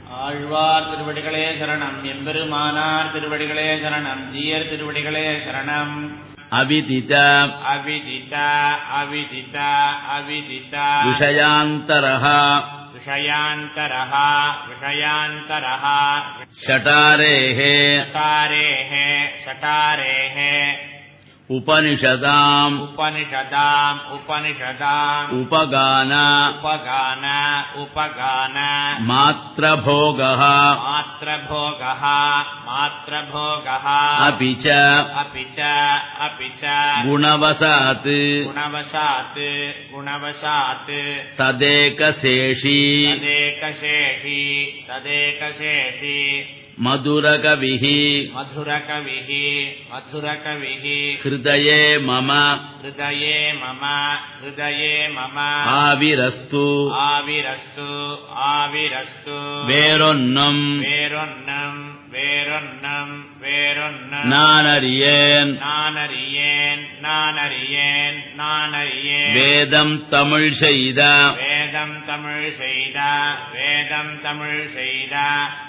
ஆழ்வார் திருவடிகளே சரணம் எம்பெருமானார் திருவடிகளே சரணம் ஜீயர் திருவடிகளே சரணம் अविदित அவிதிதா அவிதிதா அவிதிதா विषयान्तरः விஷயாந்தரः விஷயாந்தரः शटारेः சட்டாரேः சட்டாரேः उपनिषदाम् உபனிஷதாம் உபனிஷதாம் उपगान உபகான உபகான मात्रभोगः मात्रभोगः मात्रभोगः अपि च अपि च अपि च गुणवशात् गुणवशात् गुणवशात् तदेकशेषी तदेकशेषी तदेकशेषी मधुरकविः मधुरकविः मधुरकविः हृदये मम हृदये मम हृदये मम आविरस्तु आविरस्तु आविरस्तु வேறொன்னும் வேறொன்னம் வேறொன்னம் வேறொன்னம் நானறியேன் நான் அறியேன் நான் அறியேன் நான் அறியேன் வேதம் தமிழ் செய்த வேதம் தமிழ் செய்த வேதம் தமிழ் செய்த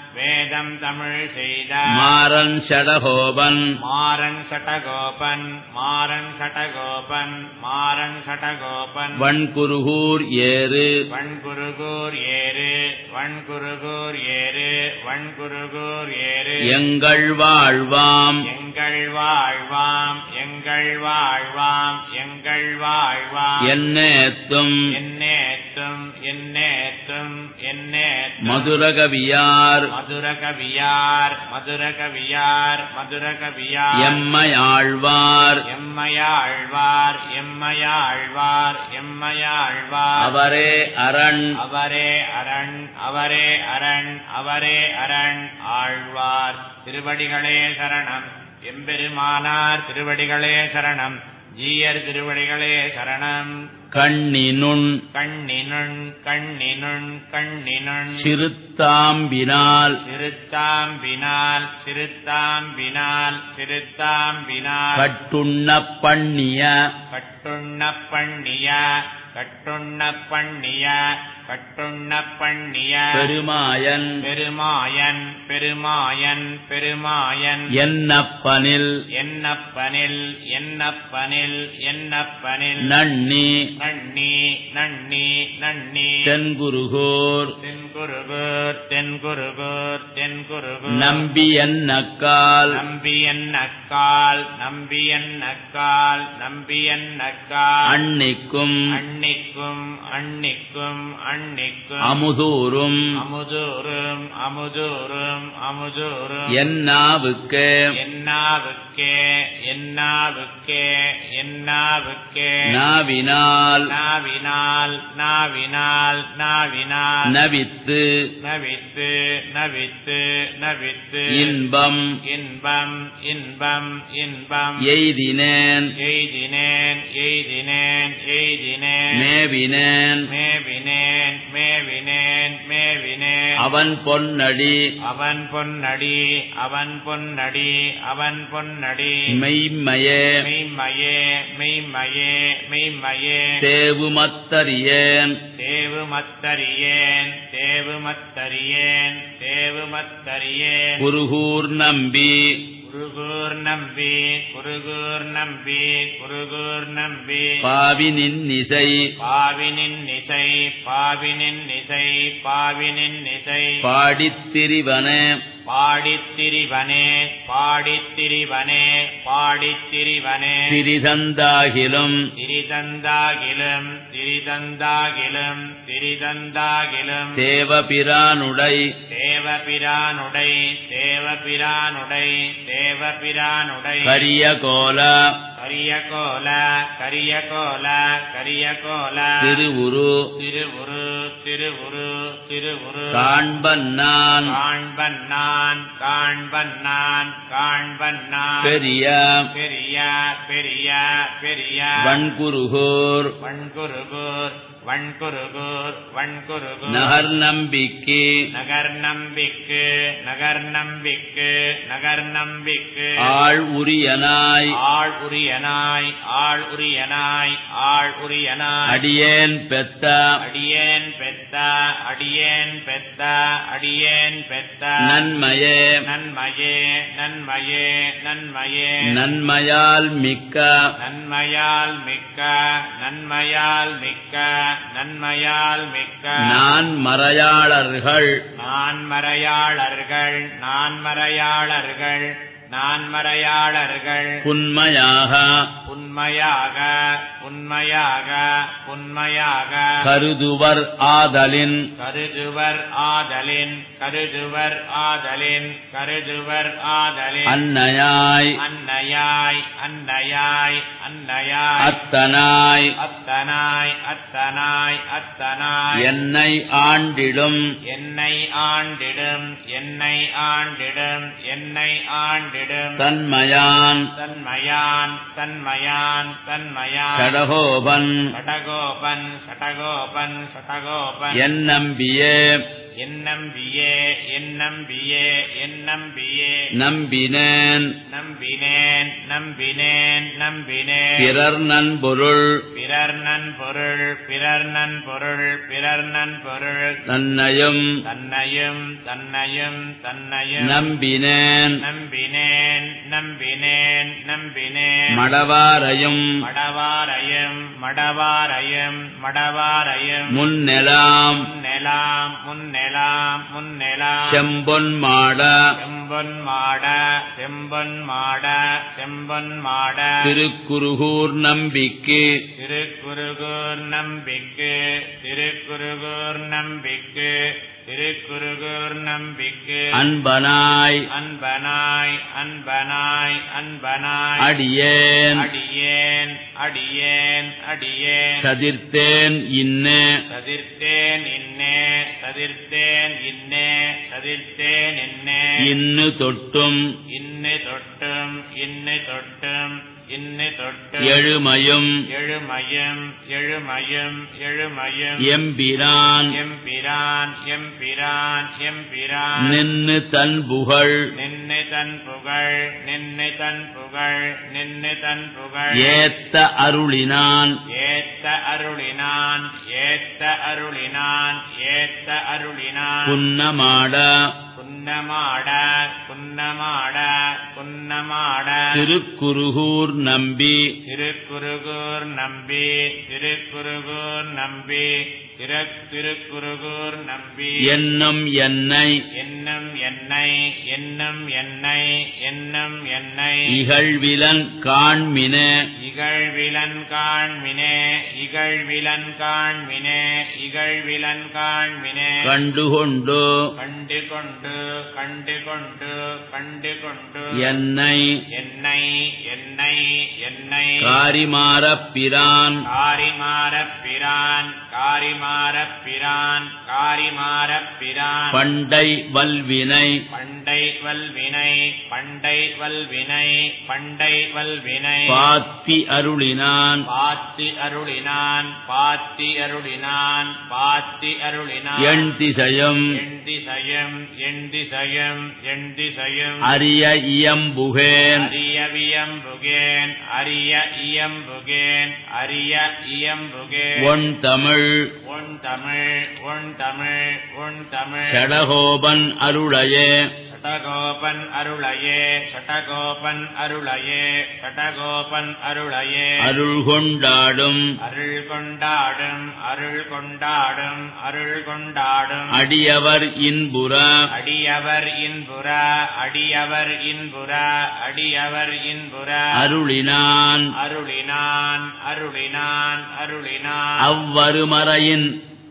வேதம் தமிழ் செய்த மாறன் ஷடகோபன் மாறன் சட்டகோபன் மாறன் சட்டகோபன் மாறன் சட்டகோபன் வன்குருகூர் ஏறு வண்குருகூர் ஏறு வண்குருகூர் ஏறு வண்குருகூர் ஏறு எங்கள் வாழ்வாம் எங்கள் வாழ்வாம் எங்கள் வாழ்வாம் எங்கள் வாழ்வாம் என்னேத்தும் என்னேத்தும் என்னேத்தும் என்னேத்தும் மதுரகவியார் மதுரகவியார் மதுரகவியார் மதுரகவியார் எம்மையாழ்வார் எம்மையாழ்வார் எம்மையாழ்வார் எம்மையாழ்வார் அவரே அரண் அவரே அரண் அவரே அரண் அவரே அரண் ஆழ்வார் திருவடிகளே சரணம் எம்பெருமானார் திருவடிகளே சரணம் ஜீயர் திருவடிகளே சரணம் கண்ணினுண் கண்ணினுண் கண்ணினுண் கண்ணினுண் சிறுத்தாம்பினால் சிறுத்தாம்பினால் சிறுத்தாம்பினால் சிறுத்தாம்பினால் கட்டுண்ண பண்ணிய கட்டுண்ண பண்ணிய கட்டுண்ண பண்ணிய கட்டுண்ண பண்ணிய பெருமாயன் பெருமாயன் பெருமாயன் பெருமாயன் என்னப்பனில் என்னப்பனில் என்னப்பனில் என்னப்பனில் நன்னி நன்னி நன்னி நன்னி தென்குருகூர் தென்குருகூர் தென்குருகூர் தென்குருகூர் நம்பி என்னக்கால் நம்பி என்னக்கால் நம்பி என்னக்கால் நம்பி என்னக்கால் அன்னிக்கும் அன்னிக்கும் அன்னிக்கும் அன்னிக்கும் அமுதூரும் அமுதூரும் அமுதூரும் அமுதூரும் என்னாவுக்கு என்னாவுக்கே என்னாவுக்கே என்னாவுக்கே நாவினால் நாவினால் நாவினால் நாவினால் நவித்து நவித்து நவித்து நவித்து இன்பம் இன்பம் இன்பம் இன்பம் எய்தினேன் எய்தினேன் எய்தினேன் எய்தினேன் மேவினேன் மேவினேன் மேவினேன் மேவினேன் அவன் பொன்னடி அவன் பொன்னடி அவன் பொன்னடி அவன் பொன்னடி மெய்மையே மெய்மயே மெய்மயே மெய்மயே தேவுமத்தறியேன் தேவு மத்தறியேன் தேவு மத்தறியேன் தேவு மத்தறியேன் குருகூர் நம்பி குருகூர் நம்பி குருகூர் நம்பி குருகூர் நம்பி பாவினின் இசை பாவினின் இசை பாவினின் இசை பாவினின் இசை பாடித்திரிவன பாடித்திரிவனே பாடித்திரிவனே பாடித்திரிவனே திரிதந்தாகிலும் திரிதந்தாகிலும் திரிதந்தாகிலும் திரிதந்தாகிலும் தேவபிரானுடை தேவபிரானுடை தேவபிரானுடை தேவபிரானுடை கரிய கோல கரியகோல கரியகோல கரியகோல திருவுரு திருவுரு திருவுரு திருவுரு காண்பன் நான் காண்பன் நான் காண்பன் நான் காண்பன் நான் பெரிய பெரிய பெரிய பெரிய வன்குருகூர் வண்குருகூர் வண்குருகூர் வண்குருகூர் நகர் நம்பிக்கு நகர் நம்பிக்கு நகர் நம்பிக்கு நகர் நம்பிக்கு ஆள் உரியனாய் ஆள் உரியனாய் ஆள் உரியனாய் ஆள் உரியனாய் அடியேன் பெத்த அடியேன் பெத்த அடியேன் பெத்த அடியேன் பெத்த நன்மையே நன்மையே நன்மையே நன்மையே நன்மையால் மிக்க நன்மையால் மிக்க நன்மையால் மிக்க நன்மையால் மிக்க நான் மறையாளர்கள் நான் மறையாளர்கள் நான் மறையாளர்கள் நான் மறையாளர்கள் புன்மையாக உண்மையாக உண்மையாக உண்மையாக கருதுவர் ஆதலின் கருதுவர் ஆதலின் கருதுவர் ஆதலின் கருதுவர் ஆதலின் அன்னையாய் அன்னையாய் அன்னையாய் அன்னையாய் அத்தனாய் அத்தனாய் அத்தனாய் அத்தனாய் என்னை ஆண்டிடும் என்னை ஆண்டிடும் என்னை ஆண்டிடும் என்னை ஆண்டிடும் தன்மையான் தன்மயான் தன்மயான் தன்மயான் சடகோபன் சடகோபன் சடகோபன் சடகோபன் என் நம்பியே என் நம்பியே என் நம்பியே என் நம்பியே நம்பினேன் நம்பினேன் நம்பினேன் நம்பினேன் பிறர் நன்பொருள் பிறர் நன்பொருள் பிறர் நன்பொருள் பிறர் நன்பொருள் தன்னையும் தன்னையும் தன்னையும் தன்னையும் நம்பினேன் நம்பினேன் நம்பினேன் நம்பினேன் மடவாரையும் மடவாரையும் மடவாரையும் மடவாரையும் முன்னெலாம் முன்னெலாம் முன்னெலாம் முன்னெலாம் செம்பொன் மாட செம்பொன் மாட செம்பொன் மாட செம்பொன் மாட திருக்குருகூர் நம்பிக்கு திருக்குருகூர் நம்பிக்கு திருக்குருகூர் நம்பிக்கு திருக்குருகூர் நம்பிக்கு அன்பனாய் அன்பனாய் அன்பனாய் அன்பனாய் அடியேன் அடியேன் அடியேன் அடியேன் சதிர்த்தேன் இன்னே சதிர்த்தேன் இன்னே சதிர்த்தேன் இன்னே சதிர்த்தேன் இன்னே இன்னு தொட்டும் இன்னு தொட்டும் இன்னு தொட்டும் இன்னு தொட்டும் எழுமையும் எழுமயம் எழுமயம் எழுமயம் எம்பிரான் எம்பிரான் எம்பிரான் எம்பிரான் நின்னு தன் புகழ் நின்னு தன் புகழ் நின்னு தன் புகழ் நின்னு தன் புகழ் ஏத்த அருளினான் ஏத்த அருளினான் ஏத்த அருளினான் ஏத்த அருளினான் புன்னமாட புன்னமாட புன்னமாட புன்னமாட திருக்குருகூர் நம்பி திருக்குருகூர் நம்பி திருக்குருகூர் நம்பி திரு திருக்குருகூர் நம்பி என்னும் என்னை என்னும் என்னை என்னும் என்னை என்னும் என்னை இகழ்விலன் காண்மினே இகழ்விலன் காண்மினே இகழ்விலன் காண்மினே இகழ்விலன் காண்மினே கண்டுகொண்டு கண்டு கொண்டு கண்டு கொண்டு கண்டு கொண்டு என்னை என்னை என்னை என்னை காரிமாறப் பிரான் காரிமாறப் பிரான் காரிமாறப் பிரான் காரிமாறப் பிரான் பண்டை வல்வினை பண்டை வல்வினை பண்டை வல்வினை பண்டை வல்வினை பாத்தி அருளினான் பாத்தி அருளினான் பாத்தி அருளினான் பாத்தி அருளினான் எண் திசையும் எண் திசையும் எண் திசையும் எண் திசையும் அரிய இயம்புகேன் அரிய வியம்புகேன் அரிய இயம்புகேன் அரிய இயம்புகேன் ஒன் தமிழ் ஒன் தமிழ் ஒன் தமிழ் ஒன் தமிழ் ஷடகோபன் அருளையே சடகோபன் அருளையே சடகோபன் அருளையே சடகோபன் அருளையே அருள் கொண்டாடும் அருள் கொண்டாடும் அருள் கொண்டாடும் அருள் கொண்டாடும் அடியவர் இன்புற அடியவர் இன்புற அடியவர் இன்புற அடியவர் இன்புற அருளினான் அருளினான் அருளினான் அருளினான் அவ்வருமறையின்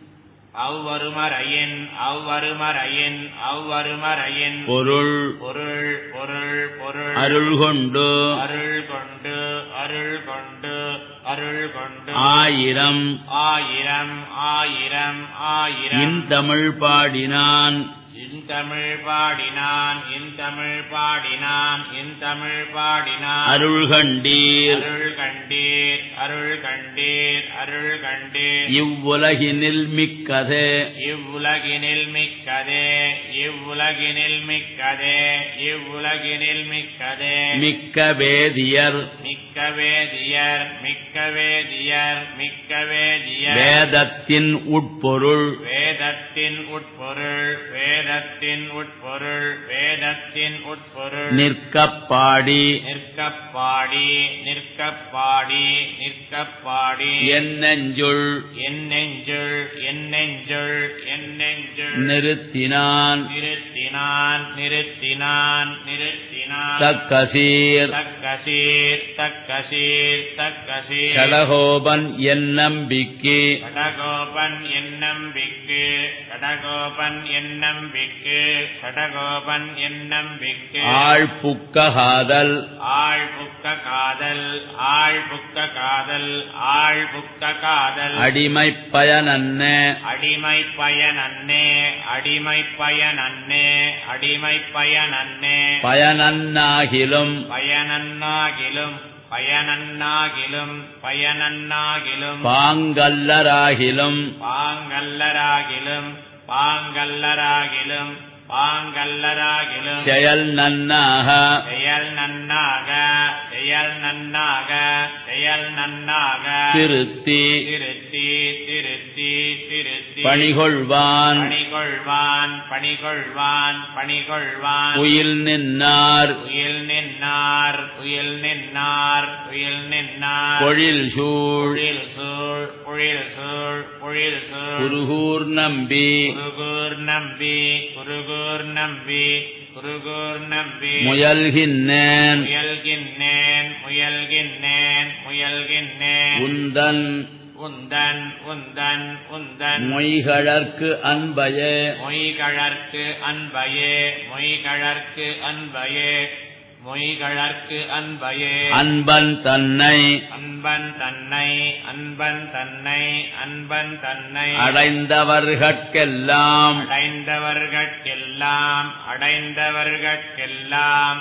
அவ்வருமறையின் அவ்வருமறையின் அவ்வருமறையின் பொருள் பொருள் பொருள் பொருள் அருள் கொண்டு அருள் கொண்டு அருள் கொண்டு அருள் கொண்டு ஆயிரம் ஆயிரம் ஆயிரம் ஆயிரம் இன்தமிழ் பாடினான் இன்தமிழ் பாடினான் இன்தமிழ் பாடினான் இன்தமிழ் பாடினான் அருள் கண்டீர் அருள் கண்டீர் அருள் கண்டீர் அருள் கண்டீர் இவ்வுலகினில் மிக்கதே இவ்வுலகினில் மிக்கதே இவ்வுலகினில் மிக்கதே இவ்வுலகினில் மிக்கதே மிக்க வேதியர் மிக்க வேதியர் மிக்க வேதியர் மிக்க வேதியர் வேதத்தின் உட்பொருள் வேதத்தின் உட்பொருள் வேதத்தின் உட்பொருள் வேதத்தின் உட்பொருள் நிற்கப் பாடி நிற்கப் பாடி நிற்கப் பாடி நிற்கப் பாடி என் நெஞ்சுள் என் நெஞ்சுள் என் நெஞ்சுள் என் நெஞ்சுள் நிறுத்தினான் நிறுத்தினான் நிறுத்தினான் நிறுத்தினான் தக்கசீர் தக்கசீர் தக்கசீர் தக்கசீர் சடகோபன் என் நம்பிக்கை கடகோபன் என் நம்பிக்கு கடகோபன் என் நம்பிக்கு கடகோபன் என் நம்பிக்கு ஆழ்புக்ககாதல் ஆள் புக்க காதல் ஆள் புக்க காதல் ஆள் புக்க காதல் அடிமைப் பயனன்ன அடிமை பயன் அன்னே அடிமை பயன் அன்னே அடிமை பயன் அன்னே பயனன்னாகிலும் பயனன்னாகிலும் பயனன்னாகிலும் பயனன்னாகிலும் பாங்கல்லராகிலும் பாங்கல்லராகிலும் பாங்கல்லராகிலும் பாங்கல்லராகிலும் செயல் நன்னாக செயல் நன்னாக செயல் நன்னாக செயல் நன்னாக திருத்தி திருத்தி திருத்தி திருத்தி பணிகொள்வான் பணிகொள்வான் பணிகொள்வான் பணிகொள்வான் உயில் நின்னார் உயில் நின்னார் உயில் நின்னார் உயில் நின்னார் பொழில் சூழ் பொழில் சூழ் பொழில் சூழ் பொழில் சூழ் குருகூர் நம்பி குருகூர் நம்பி குருகூர் நம்பி குருகூர் நம்பி முயல்கின்னேன் முயல்கின்னேன் முயல்கின்னேன் முயல்கின்னேன் உந்தன் உந்தன் உந்தன் உந்தன் மொய்கழற்கு அன்பயே மொய்கழற்கு அன்பையே மொய்கழற்கு அன்பையே மொய்கழற்கு அன்பையே அன்பன் தன்னை அன்பன் தன்னை அன்பன் தன்னை அன்பன் தன்னை அடைந்தவர்கட்கெல்லாம் அடைந்தவர்கட்கெல்லாம் அடைந்தவர்கட்கெல்லாம்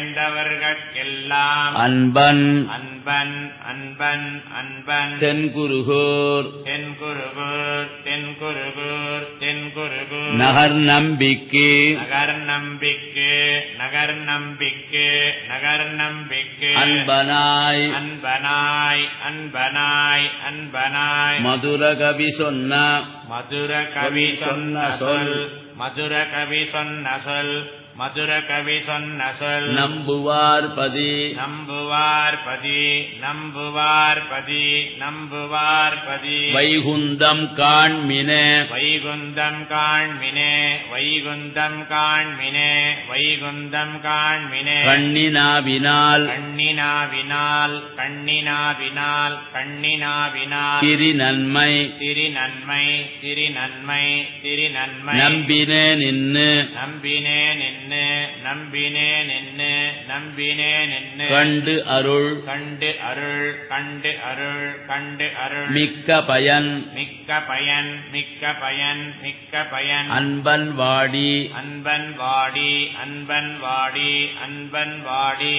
அடைந்தவர்கட்கெல்லாம் அன்பன் அன்பன் அன்பன் அன்பன் தென்குருகூர் தென்குருகூர் தென்குருகூர் தென்குருகூர் நகர் நம்பிக்கை நகர் நம்பிக்கு நகர் நம்பிக்கு நகர் நம்பிக்கு அன்பனாய் அன்பனாய் அன்பனாய் அன்பனாய் மதுர கவி சொன்ன மதுர கவி சொன்ன சொல் மதுர கவி சொன்ன சொல் மதுர கவி சொன்ன சொல் நம்புவார் பதி நம்புவார் பதி நம்புவார் பதி நம்புவார் பதி வைகுந்தம் காண்மினே வைகுந்தம் காண்மினே வைகுந்தம் காண்மினே வைகுந்தம் காண்மினே கண்ணினாவினால் கண்ணினாவினால் கண்ணினாவினால் கண்ணினாவினால் திரி நன்மை திரி நன்மை திரி நன்மை திரி நன்மை நம்பினே நின்னு நம்பினே நின்னு நம்பினே நின்னு நம்பினே நின்னு கண்டு அருள் கண்டு அருள் கண்டு அருள் கண்டு அருள் மிக்க பயன் மிக்க பயன் மிக்க பயன் மிக்க பயன் அன்பன் வாடி அன்பன் வாடி அன்பன் வாடி அன்பன் வாடி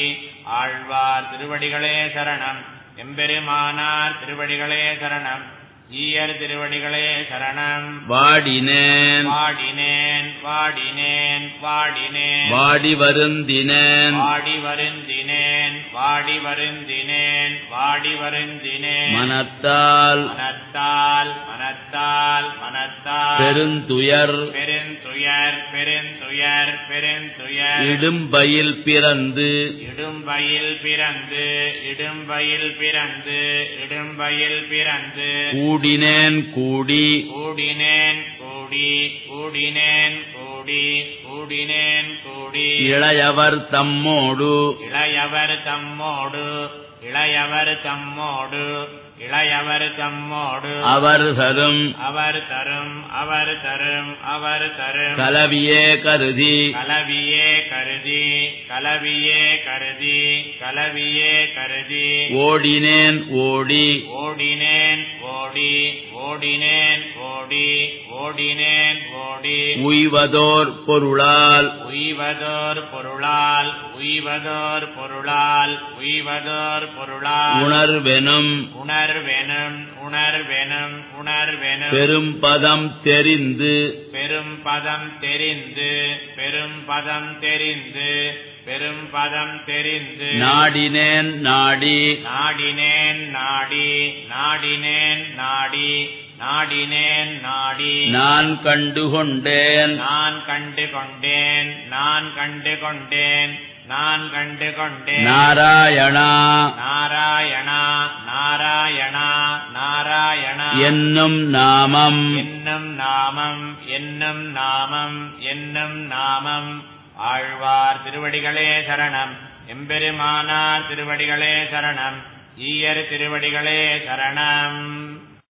ஆழ்வார் திருவடிகளே சரணம் எம்பெருமானார் திருவடிகளே சரணம் ஜீயர் திருவடிகளே சரணம் வாடினேன் வாடினேன் வாடினேன் வாடினேன் வாடி வருந்தினேன் வாடி வருந்தினேன் வாடி வருந்தினேன் வாடி வருந்தினேன் மனத்தால் மனத்தால் மனத்தால் மனத்தால் பெருந்துயர் பெருந்துயர் பெருந்துயர் பெருந்துயர் இடும்பையில் பிறந்து இடும்பையில் பிறந்து இடும்பையில் பிறந்து இடும்பையில் பிறந்து கூடினேன் கூடி கூடினேன் கூடி கூடினேன் கூடி கூடினேன் கூடி இளையவர் தம்மோடு இளையவர் தம்மோடு இளையவர் தம்மோடு இளையவர் தம்மோடு அவர் தரும் அவர் தரும் அவர் தரும் அவர் தரும் கலவியே கருதி கலவியே கருதி கலவியே கருதி கலவியே கருதி ஓடினேன் ஓடி ஓடினேன் ஓடி ஓடினேன் ஓடி ஓடினேன் ஓடி உய்வதோர் பொருளால் உய்வதோர் பொருளால் உய்வதோர் பொருளால் உய்வதோர் பொருளால் உணர்வெனும் உணர்வெனும் உணர்வெனும் உணர்வெனும் பெரும் பதம் தெரிந்து பெரும் பதம் தெரிந்து பெரும் பதம் தெரிந்து பெரும் பதம் தெரிந்து நாடினேன் நாடி நாடினேன் நாடி நாடினேன் நாடி நாடினேன் நாடி நான் கண்டுகொண்டேன் நான் கண்டு கொண்டேன் நான் கண்டு கொண்டேன் நான் கண்டு கொண்டேன் நாராயணா நாராயணா நாராயணா நாராயணா என்னும் நாமம் என்னும் நாமம் என்னும் நாமம் என்னும் நாமம் ஆழ்வார் திருவடிகளே சரணம் எம்பெருமானார் திருவடிகளே சரணம் ஈயர் திருவடிகளே சரணம்